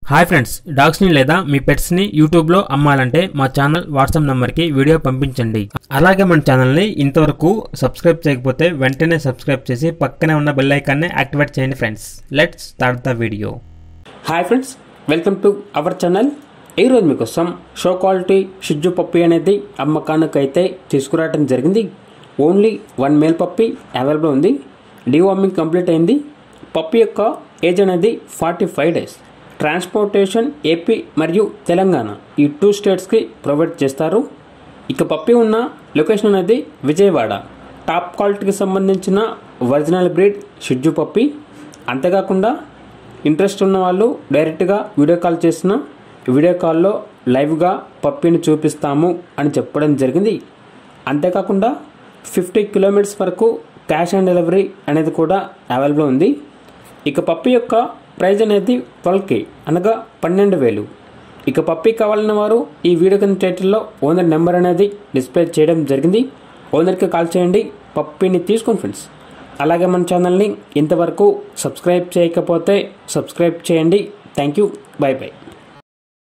hi friends డాగ్స్ని లేదా మీ పెట్స్ని యూట్యూబ్లో అమ్మాలంటే మా ఛానల్ వాట్సాప్ నెంబర్కి వీడియో పంపించండి అలాగే మన ఛానల్ని ఇంతవరకు సబ్స్క్రైబ్ చేయకపోతే వెంటనే సబ్స్క్రైబ్ చేసి పక్కనే ఉన్న బెల్ ఐకాన్ని యాక్టివేట్ చేయండి friends let's start the video hi friends welcome to our channel ఈరోజు మీకోసం షో క్వాలిటీ షిజ్జు పప్పి అనేది అమ్మకానికి అయితే తీసుకురావడం జరిగింది only one male puppy available ఉంది డివార్మింగ్ కంప్లీట్ అయింది పప్పి యొక్క ఏజ్ అనేది forty five days transportation AP మరియు తెలంగాణ ఈ టూ స్టేట్స్కి ప్రొవైడ్ చేస్తారు ఇక పప్పి ఉన్న లొకేషన్ అనేది విజయవాడ టాప్ క్వాలిటీకి సంబంధించిన ఒరిజినల్ బ్రీడ్ షిడ్జు పప్పి అంతేకాకుండా ఇంట్రెస్ట్ ఉన్న వాళ్ళు డైరెక్ట్గా వీడియో కాల్ చేసిన వీడియో కాల్లో లైవ్గా పప్పిని చూపిస్తాము అని చెప్పడం జరిగింది అంతేకాకుండా ఫిఫ్టీ కిలోమీటర్స్ వరకు క్యాష్ ఆన్ డెలివరీ అనేది కూడా అవైలబుల్ ఉంది ఇక పప్పి యొక్క ప్రైజ్ అనేది ట్వెల్వ్ కే అనగా పన్నెండు వేలు ఇక పప్పి కావాలన్న వారు ఈ వీడియో కింద టైటిల్లో ఓనర్ నెంబర్ అనేది డిస్ప్లే చేయడం జరిగింది ఓనర్కి కాల్ చేయండి పప్పిని తీసుకోండి ఫ్రెండ్స్ అలాగే మన ఛానల్ని ఇంతవరకు సబ్స్క్రైబ్ చేయకపోతే సబ్స్క్రైబ్ చేయండి థ్యాంక్ యూ బాయ్ బాయ్